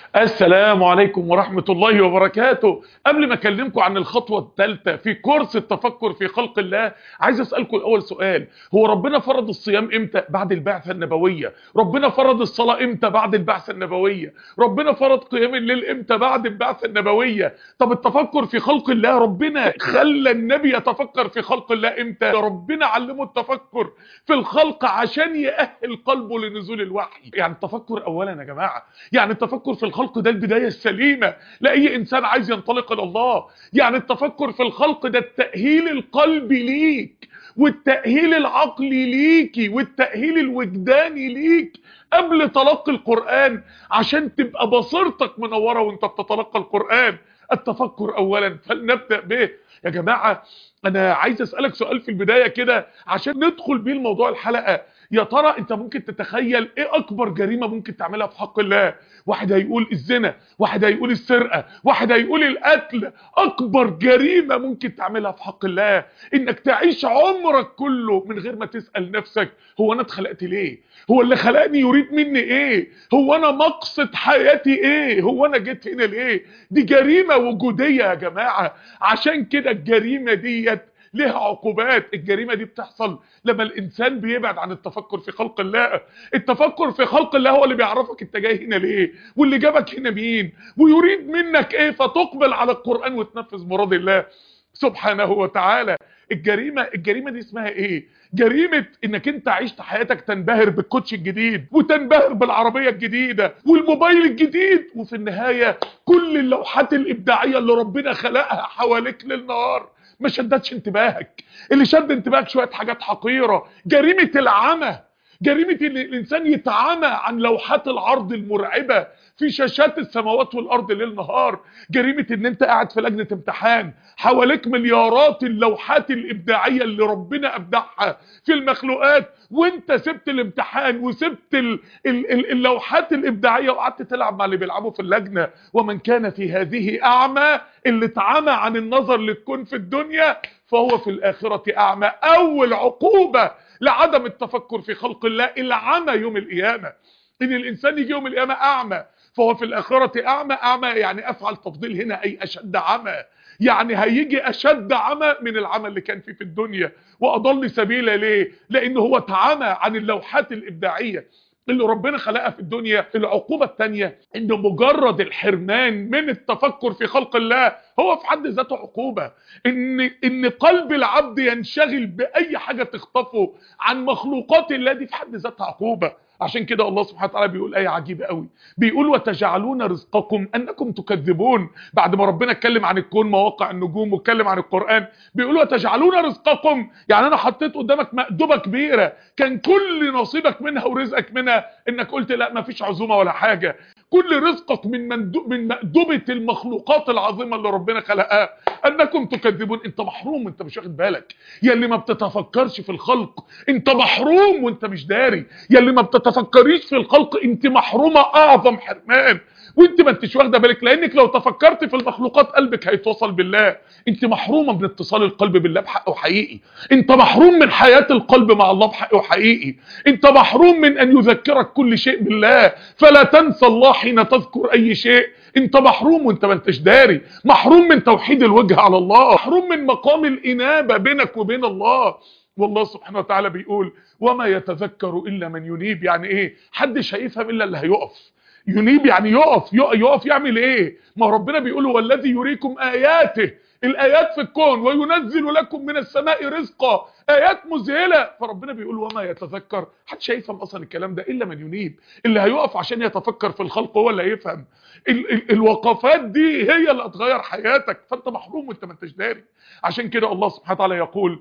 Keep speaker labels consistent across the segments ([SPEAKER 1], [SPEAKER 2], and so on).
[SPEAKER 1] السلام عليكم ورحمة الله وبركاته قبل ما اكلمكم عن الخطوة الثالثة في كورس التفكر في خلق الله عايز اسألكم الاول سؤال هو ربنا فرض الصيام امتى بعد البعثة النبوية ربنا فرض الصلاة امتى بعد البعثة النبوية ربنا فرض قيام الليل امتى بعد البعثة النبوية طب التفكر في خلق الله ربنا خلى النبي يتفكر في خلق الله امتى ربنا علمه التفكر في الخلق عشان يأهل قلبه لنزول الوحي يعني التفكر اولا يا جماعة يعني التفكر في الخلق ده البداية السليمة لأي إنسان عايز ينطلق إلى الله يعني التفكر في الخلق ده التأهيل القلبي ليك والتأهيل العقلي ليكي والتأهيل الوجداني ليك قبل تلقي القرآن عشان تبقى بصيرتك منورة وانت بتتلقى القرآن التفكر أولا فلنبدأ به يا جماعة أنا عايز أسألك سؤال في البداية كده عشان ندخل بيه الموضوع الحلقة يا ترى انت ممكن تتخيل ايه اكبر جريمة ممكن تعملها في حق الله واحد هيقول الزنا واحد هيقول السرقة واحد هيقول القتل اكبر جريمة ممكن تعملها في حق الله انك تعيش عمرك كله من غير ما تسأل نفسك هو انا اتخلقت ليه هو اللي خلقني يريد مني ايه هو انا مقصد حياتي ايه هو انا جيت هنا ليه دي جريمة وجودية يا جماعة عشان كده الجريمة ديت لها عقوبات الجريمة دي بتحصل لما الإنسان بيبعد عن التفكر في خلق الله التفكر في خلق الله هو اللي بيعرفك انت جاي هنا ليه واللي جابك هنا مين ويريد منك ايه فتقبل على القرآن وتنفذ مراد الله سبحانه وتعالى الجريمة الجريمة دي اسمها ايه جريمة انك انت عشت حياتك تنبهر بالكوتش الجديد وتنبهر بالعربية الجديدة والموبايل الجديد وفي النهاية كل اللوحات الابداعية اللي ربنا خلقها حواليك للنهار ما شدتش انتباهك اللي شد انتباهك شوية حاجات حقيرة جريمة العمى جريمة ان الانسان يتعامى عن لوحات العرض المرعبة في شاشات السماوات والارض ليل نهار جريمة ان انت قاعد في لجنة امتحان حواليك مليارات اللوحات الابداعية اللي ربنا ابدعها في المخلوقات وانت سبت الامتحان وسبت ال ال ال اللوحات الابداعية وقعدت تلعب مع اللي بيلعبوا في اللجنة ومن كان في هذه اعمى اللي اتعمى عن النظر للكون في الدنيا فهو في الاخرة اعمى اول عقوبة لعدم التفكر في خلق الله العمى يوم القيامة ان الانسان يجي يوم القيامة اعمى فهو في الاخرة اعمى اعمى يعني افعل تفضيل هنا اي اشد عمى يعني هيجي اشد عمى من العمى اللي كان فيه في الدنيا واضل سبيلا ليه لان هو اتعمى عن اللوحات الابداعية اللي ربنا خلقها في الدنيا العقوبة التانية ان مجرد الحرمان من التفكر في خلق الله هو في حد ذاته عقوبة ان ان قلب العبد ينشغل باي حاجة تخطفه عن مخلوقات الله دي في حد ذاتها عقوبة عشان كده الله سبحانه وتعالى بيقول آية عجيبة قوي بيقول وتجعلون رزقكم أنكم تكذبون بعد ما ربنا اتكلم عن الكون مواقع النجوم واتكلم عن القرآن بيقول وتجعلون رزقكم يعني أنا حطيت قدامك مأدبة كبيرة كان كل نصيبك منها ورزقك منها إنك قلت لا ما فيش عزومة ولا حاجة كل رزقك من مندو من مأدبة المخلوقات العظيمة اللي ربنا خلقها أنكم تكذبون أنت محروم وأنت مش واخد بالك يا اللي ما بتتفكرش في الخلق أنت محروم وأنت مش داري يا اللي ما بتتفكريش في الخلق أنت محرومة أعظم حرمان وانت ما انتش واخده بالك لانك لو تفكرت في المخلوقات قلبك هيتوصل بالله انت محرومه من اتصال القلب بالله بحقه حقيقي انت محروم من حياه القلب مع الله بحقه حقيقي انت محروم من ان يذكرك كل شيء بالله فلا تنسى الله حين تذكر اي شيء انت محروم وانت ما انتش داري محروم من توحيد الوجه على الله محروم من مقام الانابه بينك وبين الله والله سبحانه وتعالى بيقول وما يتذكر الا من ينيب يعني ايه حدش هيفهم الا اللي هيقف ينيب يعني يقف يقف يعمل ايه ما ربنا بيقول هو الذي يريكم اياته الايات في الكون وينزل لكم من السماء رزقا ايات مذهله فربنا بيقول وما يتذكر محدش هيفهم اصلا الكلام ده الا من ينيب اللي هيقف عشان يتفكر في الخلق هو اللي هيفهم ال ال الوقفات دي هي اللي هتغير حياتك فانت محروم وانت ما انتش داري عشان كده الله سبحانه وتعالى يقول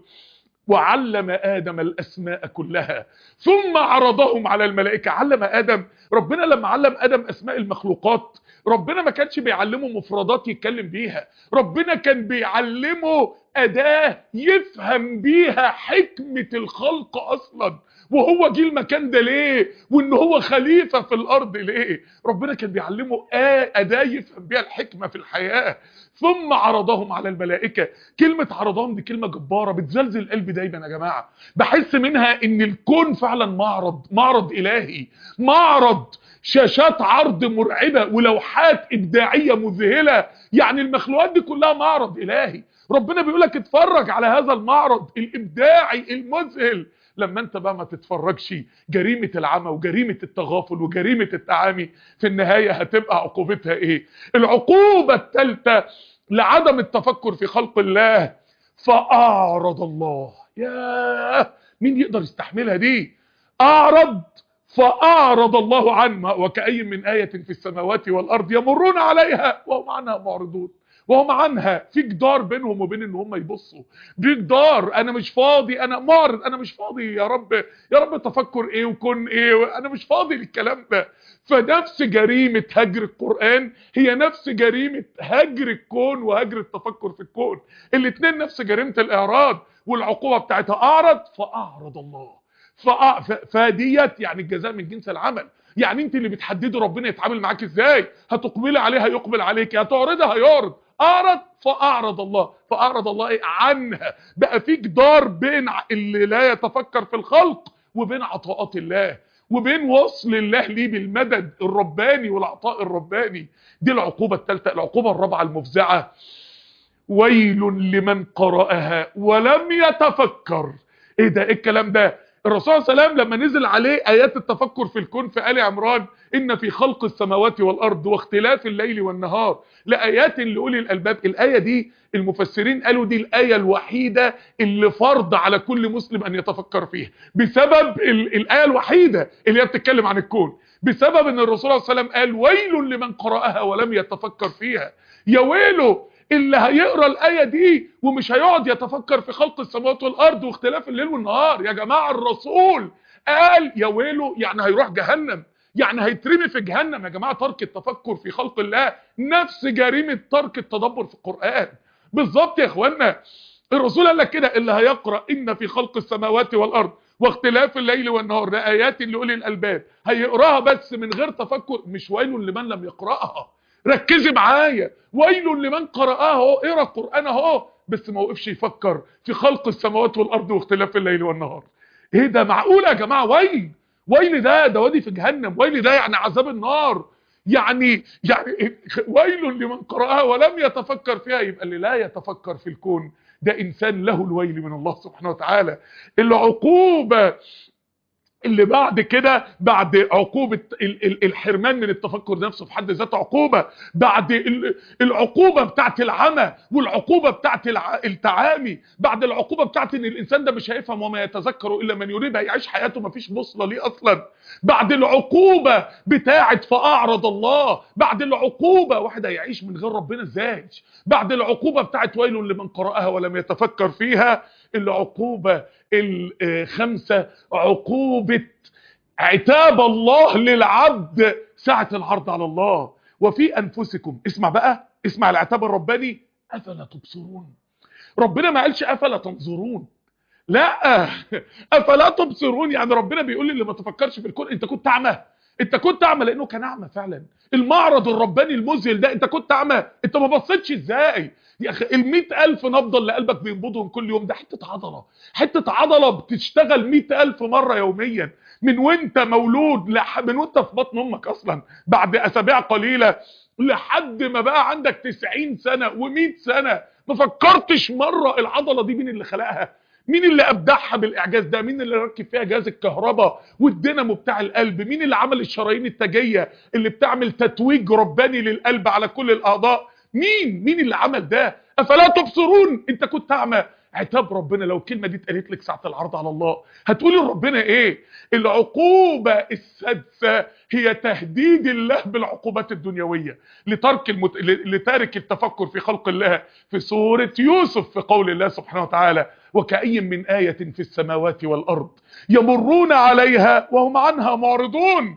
[SPEAKER 1] وعلم آدم الأسماء كلها ثم عرضهم على الملائكة علم آدم ربنا لما علم آدم أسماء المخلوقات ربنا ما كانش بيعلمه مفردات يتكلم بيها ربنا كان بيعلمه أداة يفهم بيها حكمة الخلق أصلا وهو جه المكان ده ليه وان هو خليفة في الارض ليه ربنا كان بيعلمه اداة يفهم بيها الحكمة في الحياة ثم عرضهم على الملائكة كلمة عرضهم دي كلمة جبارة بتزلزل القلب دايما يا جماعة بحس منها ان الكون فعلا معرض معرض الهي معرض شاشات عرض مرعبة ولوحات ابداعية مذهلة يعني المخلوقات دي كلها معرض الهي ربنا بيقولك اتفرج على هذا المعرض الابداعي المذهل لما انت بقى ما تتفرجش جريمة العمى وجريمة التغافل وجريمة التعامي في النهاية هتبقى عقوبتها ايه العقوبة الثالثة لعدم التفكر في خلق الله فأعرض الله ياه مين يقدر يستحملها دي أعرض فأعرض الله عنها وكأي من آية في السماوات والأرض يمرون عليها وهم عنها معرضون وهم عنها في جدار بينهم وبين ان هم يبصوا في جدار انا مش فاضي انا معرض انا مش فاضي يا رب يا رب تفكر ايه وكن ايه انا مش فاضي للكلام ده فنفس جريمة هجر القرآن هي نفس جريمة هجر الكون وهجر التفكر في الكون الاتنين نفس جريمة الاعراض والعقوبة بتاعتها اعرض فاعرض الله فأ... ف... فديت يعني الجزاء من جنس العمل يعني انت اللي بتحددي ربنا يتعامل معاك ازاي هتقبلي عليه هيقبل عليك هتعرضي هيعرض اعرض فاعرض الله فاعرض الله ايه عنها بقى في جدار بين اللي لا يتفكر في الخلق وبين عطاءات الله وبين وصل الله ليه بالمدد الرباني والعطاء الرباني دي العقوبة الثالثة العقوبة الرابعة المفزعة ويل لمن قرأها ولم يتفكر ايه ده ايه الكلام ده الرسول صلى الله عليه وسلم لما نزل عليه ايات التفكر في الكون في آل عمران ان في خلق السماوات والارض واختلاف الليل والنهار لايات لاولي الالباب الايه دي المفسرين قالوا دي الايه الوحيده اللي فرض على كل مسلم ان يتفكر فيها بسبب الايه الوحيده اللي هي بتتكلم عن الكون بسبب ان الرسول صلى الله عليه وسلم قال ويل لمن قراها ولم يتفكر فيها يا ويله اللي هيقرا الايه دي ومش هيقعد يتفكر في خلق السماوات والارض واختلاف الليل والنهار يا جماعه الرسول قال يا ويله يعني هيروح جهنم يعني هيترمي في جهنم يا جماعه ترك التفكر في خلق الله نفس جريمه ترك التدبر في القران بالظبط يا اخوانا الرسول قال لك كده اللي هيقرا ان في خلق السماوات والارض واختلاف الليل والنهار لايات لاولي الالباب هيقراها بس من غير تفكر مش ويل لمن لم يقراها ركزي معايا ويل لمن قرأها اهو اقرا القرآن اهو بس ما وقفش يفكر في خلق السماوات والارض واختلاف الليل والنهار ايه ده معقول يا جماعه ويل ويل ده ده وادي في جهنم ويل ده يعني عذاب النار يعني يعني ويل لمن قرأها ولم يتفكر فيها يبقى اللي لا يتفكر في الكون ده انسان له الويل من الله سبحانه وتعالى العقوبه اللي بعد كده بعد عقوبة الحرمان من التفكر نفسه في حد ذاته عقوبة بعد العقوبة بتاعت العمى والعقوبة بتاعت التعامي بعد العقوبة بتاعت ان الانسان ده مش هيفهم وما يتذكر الا من يريد هيعيش حياته ما فيش بوصلة ليه اصلا بعد العقوبة بتاعت فاعرض الله بعد العقوبة واحد هيعيش من غير ربنا ازاي بعد العقوبة بتاعت ويل لمن قرأها ولم يتفكر فيها العقوبة الخمسة عقوبة عتاب الله للعبد ساعة العرض على الله وفي أنفسكم اسمع بقى اسمع العتاب الرباني أفلا تبصرون ربنا ما قالش أفلا تنظرون لا أفلا تبصرون يعني ربنا بيقول لي اللي ما تفكرش في الكون انت كنت أعمى انت كنت اعمى لانه كان اعمى فعلا المعرض الرباني المذهل ده انت كنت اعمى انت ما بصيتش ازاي يا اخي ال ألف نبضه اللي قلبك بينبضهم كل يوم ده حته عضله حته عضله بتشتغل مئة ألف مره يوميا من وانت مولود لح... من وانت في بطن امك اصلا بعد اسابيع قليله لحد ما بقى عندك 90 سنه و100 سنه ما فكرتش مره العضله دي مين اللي خلقها مين اللي ابدعها بالاعجاز ده مين اللي ركب فيها جهاز الكهرباء والدينامو بتاع القلب مين اللي عمل الشرايين التاجيه اللي بتعمل تتويج رباني للقلب على كل الاعضاء مين مين اللي عمل ده افلا تبصرون انت كنت اعمى عتاب ربنا لو الكلمه دي اتقالت لك ساعه العرض على الله هتقولي لربنا ايه العقوبه السادسه هي تهديد الله بالعقوبات الدنيويه لترك المت... لتارك التفكر في خلق الله في سوره يوسف في قول الله سبحانه وتعالى وكأي من آية في السماوات والأرض يمرون عليها وهم عنها معرضون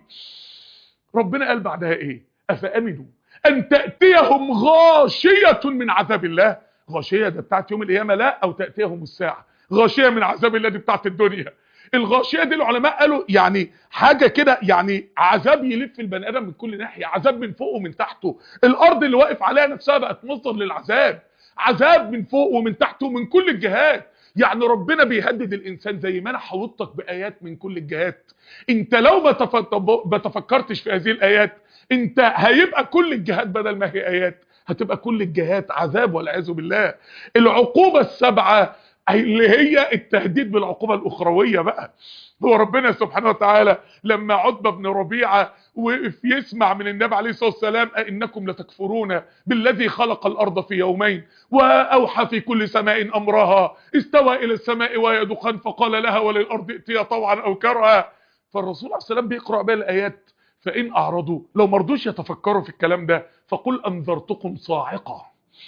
[SPEAKER 1] ربنا قال بعدها ايه أفأمنوا أن تأتيهم غاشية من عذاب الله غاشية ده بتاعت يوم القيامة لا أو تأتيهم الساعة غاشية من عذاب الله دي بتاعت الدنيا الغاشيه دي العلماء قالوا يعني حاجه كده يعني عذاب يلف البني ادم من كل ناحيه عذاب من فوق ومن تحته الارض اللي واقف عليها نفسها بقت مصدر للعذاب عذاب من فوق ومن تحته ومن كل الجهات يعني ربنا بيهدد الانسان زي ما انا حوطتك بايات من كل الجهات انت لو ما تف- ما تفكرتش في هذه الايات انت هيبقى كل الجهات بدل ما هي ايات هتبقى كل الجهات عذاب والعياذ بالله العقوبه السبعه اللي هي التهديد بالعقوبه الاخرويه بقى هو ربنا سبحانه وتعالى لما عتبه بن ربيعه وقف يسمع من النبي عليه الصلاه والسلام انكم لتكفرون بالذي خلق الارض في يومين واوحى في كل سماء امرها استوى الى السماء وهي دخان فقال لها وللارض ائتيا طوعا او كرها فالرسول عليه السلام بيقرا بها الايات فان اعرضوا لو مرضوش يتفكروا في الكلام ده فقل انذرتكم صاعقه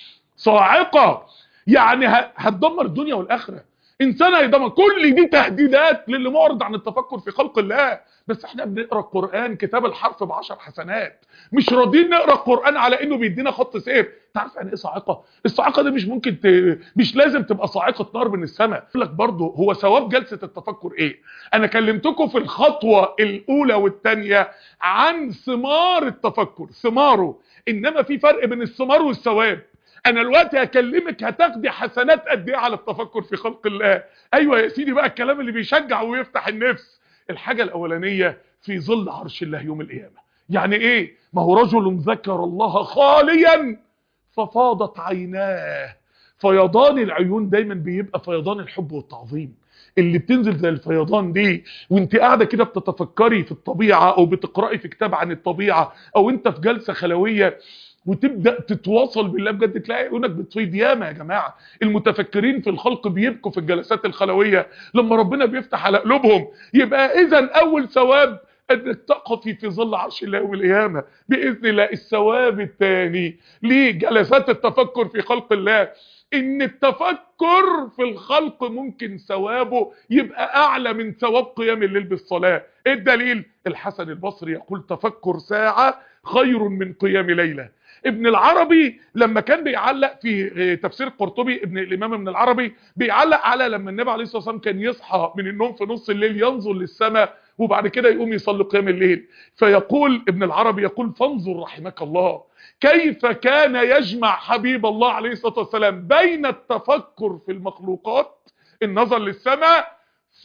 [SPEAKER 1] صاعقه يعني ه- هتدمر الدنيا والاخره انسان هيدمر كل دي تهديدات للي معرض عن التفكر في خلق الله بس احنا بنقرا القران كتاب الحرف بعشر حسنات مش راضيين نقرا القران على انه بيدينا خط سير تعرف يعني ايه صاعقه الصاعقه دي مش ممكن ت... مش لازم تبقى صاعقه نار من السماء اقول لك برضه هو ثواب جلسه التفكر ايه انا كلمتكم في الخطوه الاولى والثانيه عن ثمار التفكر ثماره انما في فرق بين الثمار والثواب انا دلوقتي هكلمك هتاخدي حسنات قد ايه على التفكر في خلق الله ايوه يا سيدي بقى الكلام اللي بيشجع ويفتح النفس الحاجه الاولانيه في ظل عرش الله يوم القيامه يعني ايه ما هو رجل ذكر الله خاليا ففاضت عيناه فيضان العيون دايما بيبقى فيضان الحب والتعظيم اللي بتنزل زي الفيضان دي وانت قاعده كده بتتفكري في الطبيعه او بتقراي في كتاب عن الطبيعه او انت في جلسه خلويه وتبدا تتواصل بالله بجد تلاقي عيونك بتفيض ياما يا جماعه المتفكرين في الخلق بيبكوا في الجلسات الخلويه لما ربنا بيفتح على قلوبهم يبقى اذا اول ثواب انك تقفي في ظل عرش الله يوم القيامه باذن الله الثواب الثاني لجلسات التفكر في خلق الله ان التفكر في الخلق ممكن ثوابه يبقى اعلى من ثواب قيام الليل بالصلاه ايه الدليل الحسن البصري يقول تفكر ساعه خير من قيام ليله ابن العربي لما كان بيعلق في تفسير القرطبي ابن الامام ابن العربي بيعلق على لما النبي عليه الصلاه والسلام كان يصحى من النوم في نص الليل ينظر للسماء وبعد كده يقوم يصلي قيام الليل فيقول ابن العربي يقول فانظر رحمك الله كيف كان يجمع حبيب الله عليه الصلاه والسلام بين التفكر في المخلوقات النظر للسماء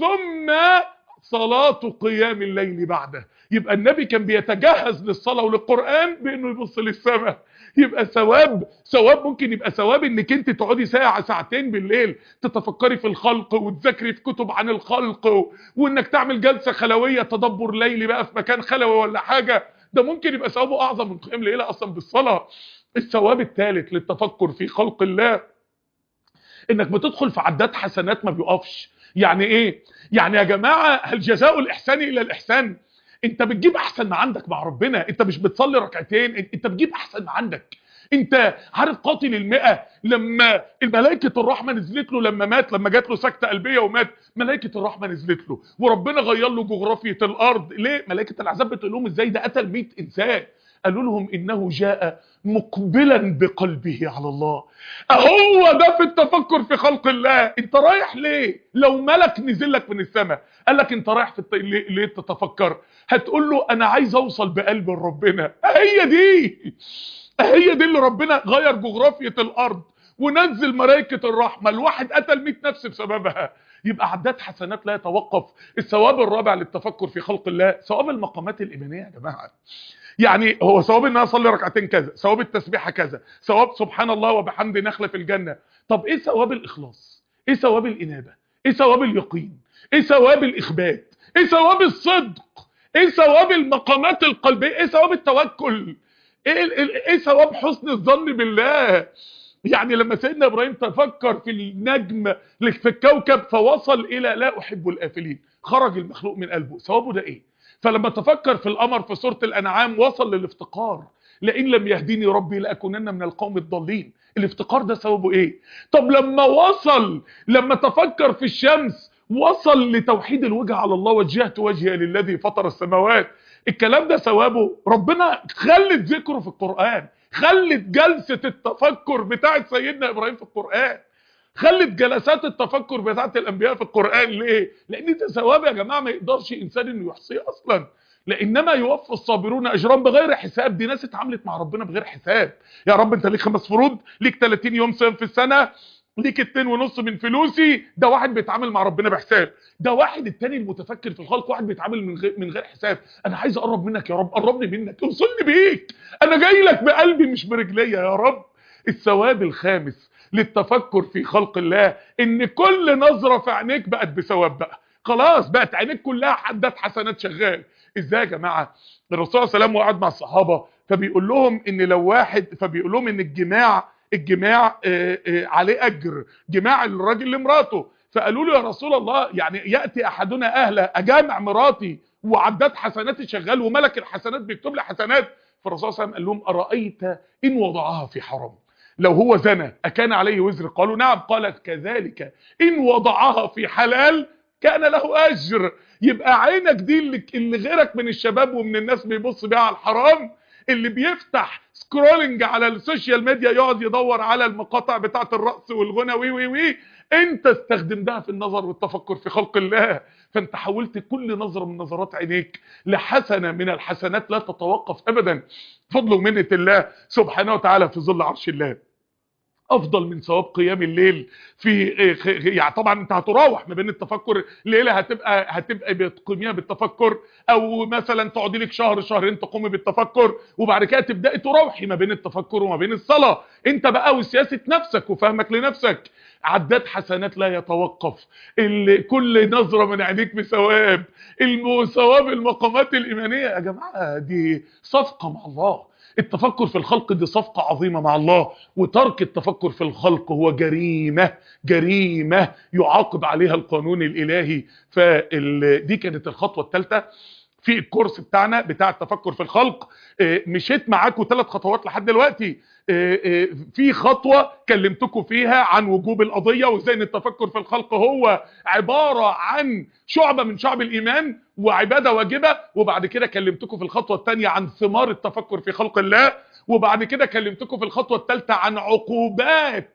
[SPEAKER 1] ثم صلاة قيام الليل بعده يبقى النبي كان بيتجهز للصلاة وللقرآن بانه يبص للسماء يبقى ثواب ثواب ممكن يبقى ثواب انك انت تقعدي ساعة ساعتين بالليل تتفكري في الخلق وتذاكري في كتب عن الخلق و... وانك تعمل جلسة خلوية تدبر ليلي بقى في مكان خلوي ولا حاجة ده ممكن يبقى ثوابه اعظم من قيام ليلة اصلا بالصلاة الثواب الثالث للتفكر في خلق الله انك بتدخل في عداد حسنات ما بيقفش يعني ايه يعني يا جماعة هل جزاء الاحسان الى الاحسان انت بتجيب احسن ما عندك مع ربنا انت مش بتصلي ركعتين انت بتجيب احسن ما عندك انت عارف قاتل المئة لما الملائكة الرحمة نزلت له لما مات لما جات له سكتة قلبية ومات ملائكة الرحمة نزلت له وربنا غير له جغرافية الارض ليه ملائكة العذاب بتقول لهم ازاي ده قتل 100 انسان قالوا لهم انه جاء مقبلا بقلبه على الله هو ده في التفكر في خلق الله انت رايح ليه لو ملك نزل لك من السماء قال لك انت رايح في الت... ليه, ليه تتفكر هتقول له انا عايز اوصل بقلب ربنا هي دي هي دي اللي ربنا غير جغرافية الارض ونزل ملائكة الرحمة الواحد قتل 100 نفس بسببها يبقى عداد حسنات لا يتوقف الثواب الرابع للتفكر في خلق الله ثواب المقامات الايمانيه يا جماعه يعني هو ثواب ان انا اصلي ركعتين كذا ثواب التسبيحه كذا ثواب سبحان الله وبحمد نخله في الجنه طب ايه ثواب الاخلاص ايه ثواب الانابه ايه ثواب اليقين ايه ثواب الاخبات ايه ثواب الصدق ايه ثواب المقامات القلبيه ايه ثواب التوكل ايه ايه ثواب حسن الظن بالله يعني لما سيدنا ابراهيم تفكر في النجم في الكوكب فوصل الى لا احب الافلين خرج المخلوق من قلبه ثوابه ده ايه فلما تفكر في القمر في سوره الانعام وصل للافتقار لئن لم يهديني ربي لاكونن من القوم الضالين الافتقار ده ثوابه ايه طب لما وصل لما تفكر في الشمس وصل لتوحيد الوجه على الله وجهت وجهي للذي فطر السماوات الكلام ده ثوابه ربنا خلت ذكره في القرآن خلت جلسة التفكر بتاعت سيدنا إبراهيم في القرآن خلت جلسات التفكر بتاعت الانبياء في القرآن ليه لان ده ثواب يا جماعة ما يقدرش انسان انه يحصيه اصلا لانما يوفى الصابرون اجرهم بغير حساب دي ناس اتعاملت مع ربنا بغير حساب يا رب انت ليك خمس فروض ليك 30 يوم صيام في السنه ليك اتنين ونص من فلوسي ده واحد بيتعامل مع ربنا بحساب ده واحد التاني المتفكر في الخلق واحد بيتعامل من غير من غير حساب انا عايز اقرب منك يا رب قربني منك اوصلني بيك انا جاي لك بقلبي مش برجليا يا رب الثواب الخامس للتفكر في خلق الله ان كل نظرة في عينيك بقت بثواب بقى خلاص بقت عينيك كلها حدات حسنات شغال ازاي يا جماعه الرسول صلى الله عليه وسلم قاعد مع الصحابه فبيقول لهم ان لو واحد فبيقول لهم ان الجماع الجماع آه، آه، عليه اجر جماع الراجل لمراته فقالوا له يا رسول الله يعني ياتي احدنا اهله اجامع مراتي وعداد حسناتي شغال وملك الحسنات بيكتب لي حسنات فالرسول صلى الله عليه وسلم قال لهم ارايت ان وضعها في حرام لو هو زنى اكان عليه وزر قالوا نعم قال كذلك ان وضعها في حلال كان له اجر يبقى عينك دي اللي, اللي غيرك من الشباب ومن الناس بيبص بيها على الحرام اللي بيفتح سكرولنج على السوشيال ميديا يقعد يدور على المقاطع بتاعه الرقص والغنى وي وي وي انت استخدمتها في النظر والتفكر في خلق الله فانت حولت كل نظرة من نظرات عينيك لحسنة من الحسنات لا تتوقف ابدا فضل ومنة الله سبحانه وتعالى في ظل عرش الله افضل من ثواب قيام الليل في يعني طبعا انت هتراوح ما بين التفكر ليله هتبقى هتبقى بتقيميها بالتفكر او مثلا تقعدي لك شهر شهرين تقومي بالتفكر وبعد كده تبداي تراوحي ما بين التفكر وما بين الصلاه انت بقى وسياسه نفسك وفهمك لنفسك عداد حسنات لا يتوقف اللي كل نظره من عينيك بثواب ثواب المقامات الايمانيه يا جماعه دي صفقه مع الله التفكر في الخلق دي صفقة عظيمة مع الله وترك التفكر في الخلق هو جريمة جريمة يعاقب عليها القانون الإلهي فدي كانت الخطوة الثالثة في الكورس بتاعنا بتاع التفكر في الخلق مشيت معاكم ثلاث خطوات لحد دلوقتي في خطوة كلمتكم فيها عن وجوب القضية وازاي ان التفكر في الخلق هو عبارة عن شعبة من شعب الإيمان وعبادة واجبة وبعد كده كلمتكم في الخطوة الثانية عن ثمار التفكر في خلق الله وبعد كده كلمتكم في الخطوة الثالثة عن عقوبات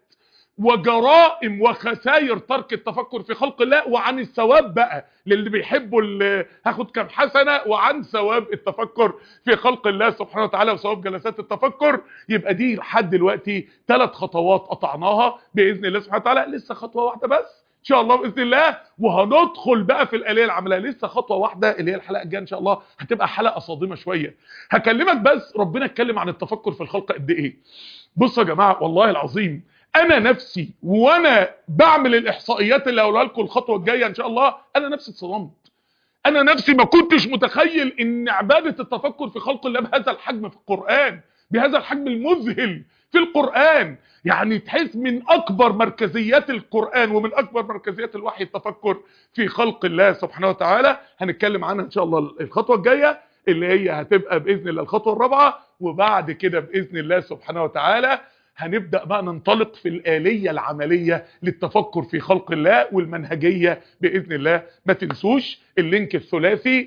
[SPEAKER 1] وجرائم وخسائر ترك التفكر في خلق الله وعن الثواب بقى للي بيحبوا اللي هاخد كام حسنه وعن ثواب التفكر في خلق الله سبحانه وتعالى وثواب جلسات التفكر يبقى دي لحد دلوقتي ثلاث خطوات قطعناها باذن الله سبحانه وتعالى لسه خطوه واحده بس ان شاء الله باذن الله وهندخل بقى في الاليه العمليه لسه خطوه واحده اللي هي الحلقه الجايه ان شاء الله هتبقى حلقه صادمه شويه هكلمك بس ربنا اتكلم عن التفكر في الخلق قد ايه بصوا يا جماعه والله العظيم انا نفسي وانا بعمل الاحصائيات اللي هقولها لكم الخطوه الجايه ان شاء الله انا نفسي اتصدمت انا نفسي ما كنتش متخيل ان عباده التفكر في خلق الله بهذا الحجم في القران بهذا الحجم المذهل في القرآن يعني تحس من أكبر مركزيات القرآن ومن أكبر مركزيات الوحي التفكر في خلق الله سبحانه وتعالى هنتكلم عنها إن شاء الله الخطوة الجاية اللي هي هتبقى بإذن الله الخطوة الرابعة وبعد كده بإذن الله سبحانه وتعالى هنبدأ بقى ننطلق في الآلية العملية للتفكر في خلق الله والمنهجية بإذن الله ما تنسوش اللينك الثلاثي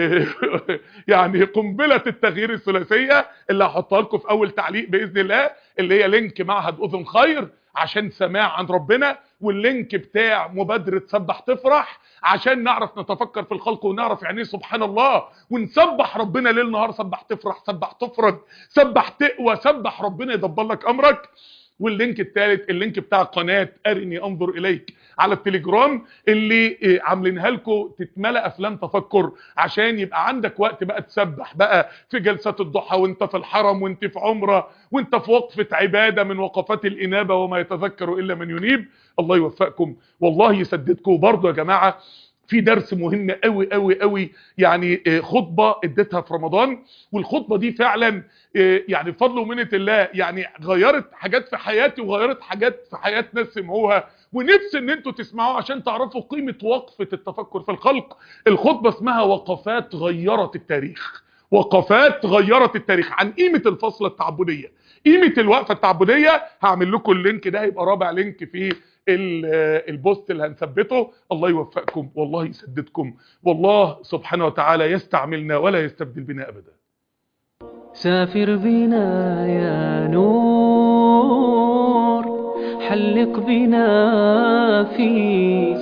[SPEAKER 1] يعني قنبلة التغيير الثلاثية اللي هحطها لكم في أول تعليق بإذن الله اللي هي لينك معهد أذن خير عشان سماع عن ربنا واللينك بتاع مبادرة سبح تفرح عشان نعرف نتفكر في الخلق ونعرف يعني سبحان الله ونسبح ربنا ليل نهار سبح تفرح سبح تفرج سبح تقوى سبح ربنا يدبر لك امرك واللينك الثالث اللينك بتاع قناه ارني انظر اليك على التليجرام اللي عاملينها لكم تتملى افلام تفكر عشان يبقى عندك وقت بقى تسبح بقى في جلسات الضحى وانت في الحرم وانت في عمره وانت في وقفه عباده من وقفات الانابه وما يتذكر الا من ينيب الله يوفقكم والله يسددكم برضه يا جماعه في درس مهم قوي قوي قوي يعني خطبة اديتها في رمضان والخطبة دي فعلا يعني بفضل ومنة الله يعني غيرت حاجات في حياتي وغيرت حاجات في حياة ناس سمعوها ونفسي ان انتوا تسمعوها عشان تعرفوا قيمة وقفة التفكر في الخلق الخطبة اسمها وقفات غيرت التاريخ وقفات غيرت التاريخ عن قيمة الفصلة التعبدية قيمة الوقفة التعبدية هعمل لكم اللينك ده هيبقى رابع لينك في البوست اللي هنثبته الله يوفقكم والله يسددكم والله سبحانه وتعالى يستعملنا ولا يستبدل بنا أبدا
[SPEAKER 2] سافر بنا يا نور حلق بنا في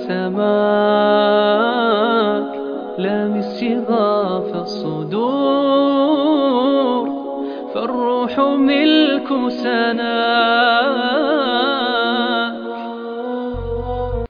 [SPEAKER 2] سماك لامس شغاف الصدور فالروح ملك سناك